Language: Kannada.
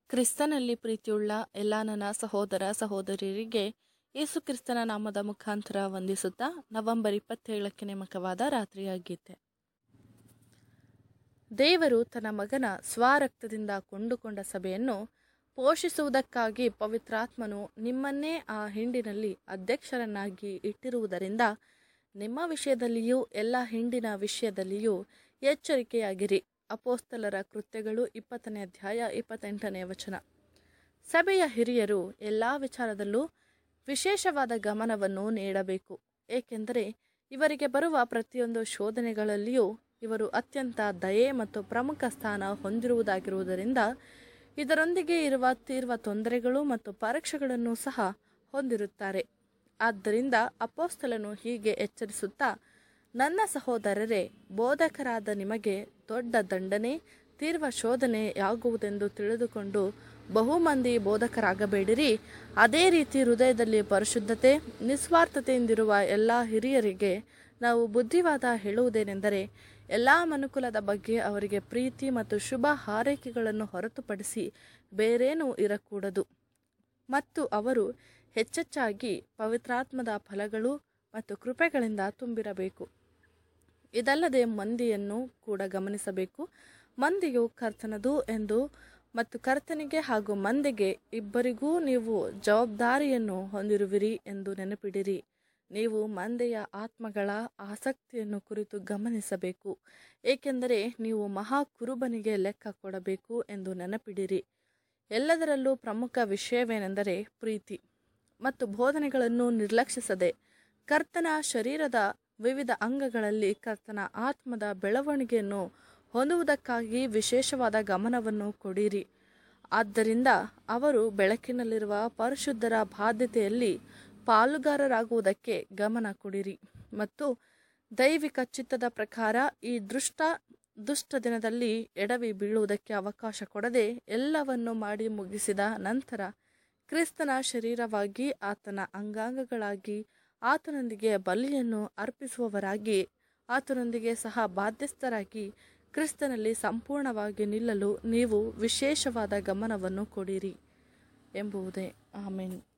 ಕ್ರಿಸ್ತನಲ್ಲಿ ಪ್ರೀತಿಯುಳ್ಳ ಎಲ್ಲ ನನ್ನ ಸಹೋದರ ಸಹೋದರಿಯರಿಗೆ ಯೇಸು ಕ್ರಿಸ್ತನ ನಾಮದ ಮುಖಾಂತರ ವಂದಿಸುತ್ತಾ ನವೆಂಬರ್ ಇಪ್ಪತ್ತೇಳಕ್ಕೆ ನೇಮಕವಾದ ರಾತ್ರಿಯ ಗೀತೆ ದೇವರು ತನ್ನ ಮಗನ ಸ್ವರಕ್ತದಿಂದ ಕೊಂಡುಕೊಂಡ ಸಭೆಯನ್ನು ಪೋಷಿಸುವುದಕ್ಕಾಗಿ ಪವಿತ್ರಾತ್ಮನು ನಿಮ್ಮನ್ನೇ ಆ ಹಿಂಡಿನಲ್ಲಿ ಅಧ್ಯಕ್ಷರನ್ನಾಗಿ ಇಟ್ಟಿರುವುದರಿಂದ ನಿಮ್ಮ ವಿಷಯದಲ್ಲಿಯೂ ಎಲ್ಲ ಹಿಂಡಿನ ವಿಷಯದಲ್ಲಿಯೂ ಎಚ್ಚರಿಕೆಯಾಗಿರಿ ಅಪೋಸ್ತಲರ ಕೃತ್ಯಗಳು ಇಪ್ಪತ್ತನೇ ಅಧ್ಯಾಯ ಇಪ್ಪತ್ತೆಂಟನೇ ವಚನ ಸಭೆಯ ಹಿರಿಯರು ಎಲ್ಲ ವಿಚಾರದಲ್ಲೂ ವಿಶೇಷವಾದ ಗಮನವನ್ನು ನೀಡಬೇಕು ಏಕೆಂದರೆ ಇವರಿಗೆ ಬರುವ ಪ್ರತಿಯೊಂದು ಶೋಧನೆಗಳಲ್ಲಿಯೂ ಇವರು ಅತ್ಯಂತ ದಯೆ ಮತ್ತು ಪ್ರಮುಖ ಸ್ಥಾನ ಹೊಂದಿರುವುದಾಗಿರುವುದರಿಂದ ಇದರೊಂದಿಗೆ ಇರುವ ತೀವ್ರ ತೊಂದರೆಗಳು ಮತ್ತು ಪರೀಕ್ಷೆಗಳನ್ನು ಸಹ ಹೊಂದಿರುತ್ತಾರೆ ಆದ್ದರಿಂದ ಅಪೋಸ್ತಲನು ಹೀಗೆ ಎಚ್ಚರಿಸುತ್ತಾ ನನ್ನ ಸಹೋದರರೇ ಬೋಧಕರಾದ ನಿಮಗೆ ದೊಡ್ಡ ದಂಡನೆ ತೀವ್ರ ಶೋಧನೆಯಾಗುವುದೆಂದು ತಿಳಿದುಕೊಂಡು ಬಹುಮಂದಿ ಬೋಧಕರಾಗಬೇಡಿರಿ ಅದೇ ರೀತಿ ಹೃದಯದಲ್ಲಿ ಪರಿಶುದ್ಧತೆ ನಿಸ್ವಾರ್ಥತೆಯಿಂದಿರುವ ಎಲ್ಲ ಹಿರಿಯರಿಗೆ ನಾವು ಬುದ್ಧಿವಾದ ಹೇಳುವುದೇನೆಂದರೆ ಎಲ್ಲ ಮನುಕುಲದ ಬಗ್ಗೆ ಅವರಿಗೆ ಪ್ರೀತಿ ಮತ್ತು ಶುಭ ಹಾರೈಕೆಗಳನ್ನು ಹೊರತುಪಡಿಸಿ ಬೇರೇನೂ ಇರಕೂಡದು ಮತ್ತು ಅವರು ಹೆಚ್ಚೆಚ್ಚಾಗಿ ಪವಿತ್ರಾತ್ಮದ ಫಲಗಳು ಮತ್ತು ಕೃಪೆಗಳಿಂದ ತುಂಬಿರಬೇಕು ಇದಲ್ಲದೆ ಮಂದಿಯನ್ನು ಕೂಡ ಗಮನಿಸಬೇಕು ಮಂದಿಯು ಕರ್ತನದು ಎಂದು ಮತ್ತು ಕರ್ತನಿಗೆ ಹಾಗೂ ಮಂದಿಗೆ ಇಬ್ಬರಿಗೂ ನೀವು ಜವಾಬ್ದಾರಿಯನ್ನು ಹೊಂದಿರುವಿರಿ ಎಂದು ನೆನಪಿಡಿರಿ ನೀವು ಮಂದೆಯ ಆತ್ಮಗಳ ಆಸಕ್ತಿಯನ್ನು ಕುರಿತು ಗಮನಿಸಬೇಕು ಏಕೆಂದರೆ ನೀವು ಮಹಾ ಕುರುಬನಿಗೆ ಲೆಕ್ಕ ಕೊಡಬೇಕು ಎಂದು ನೆನಪಿಡಿರಿ ಎಲ್ಲದರಲ್ಲೂ ಪ್ರಮುಖ ವಿಷಯವೇನೆಂದರೆ ಪ್ರೀತಿ ಮತ್ತು ಬೋಧನೆಗಳನ್ನು ನಿರ್ಲಕ್ಷಿಸದೆ ಕರ್ತನ ಶರೀರದ ವಿವಿಧ ಅಂಗಗಳಲ್ಲಿ ಕರ್ತನ ಆತ್ಮದ ಬೆಳವಣಿಗೆಯನ್ನು ಹೊಂದುವುದಕ್ಕಾಗಿ ವಿಶೇಷವಾದ ಗಮನವನ್ನು ಕೊಡಿರಿ ಆದ್ದರಿಂದ ಅವರು ಬೆಳಕಿನಲ್ಲಿರುವ ಪರಿಶುದ್ಧರ ಬಾಧ್ಯತೆಯಲ್ಲಿ ಪಾಲುಗಾರರಾಗುವುದಕ್ಕೆ ಗಮನ ಕೊಡಿರಿ ಮತ್ತು ದೈವಿಕ ಚಿತ್ತದ ಪ್ರಕಾರ ಈ ದೃಷ್ಟ ದುಷ್ಟ ದಿನದಲ್ಲಿ ಎಡವಿ ಬೀಳುವುದಕ್ಕೆ ಅವಕಾಶ ಕೊಡದೆ ಎಲ್ಲವನ್ನು ಮಾಡಿ ಮುಗಿಸಿದ ನಂತರ ಕ್ರಿಸ್ತನ ಶರೀರವಾಗಿ ಆತನ ಅಂಗಾಂಗಗಳಾಗಿ ಆತನೊಂದಿಗೆ ಬಲಿಯನ್ನು ಅರ್ಪಿಸುವವರಾಗಿ ಆತನೊಂದಿಗೆ ಸಹ ಬಾಧ್ಯಸ್ಥರಾಗಿ ಕ್ರಿಸ್ತನಲ್ಲಿ ಸಂಪೂರ್ಣವಾಗಿ ನಿಲ್ಲಲು ನೀವು ವಿಶೇಷವಾದ ಗಮನವನ್ನು ಕೊಡಿರಿ ಎಂಬುವುದೇ ಆಮೇನ್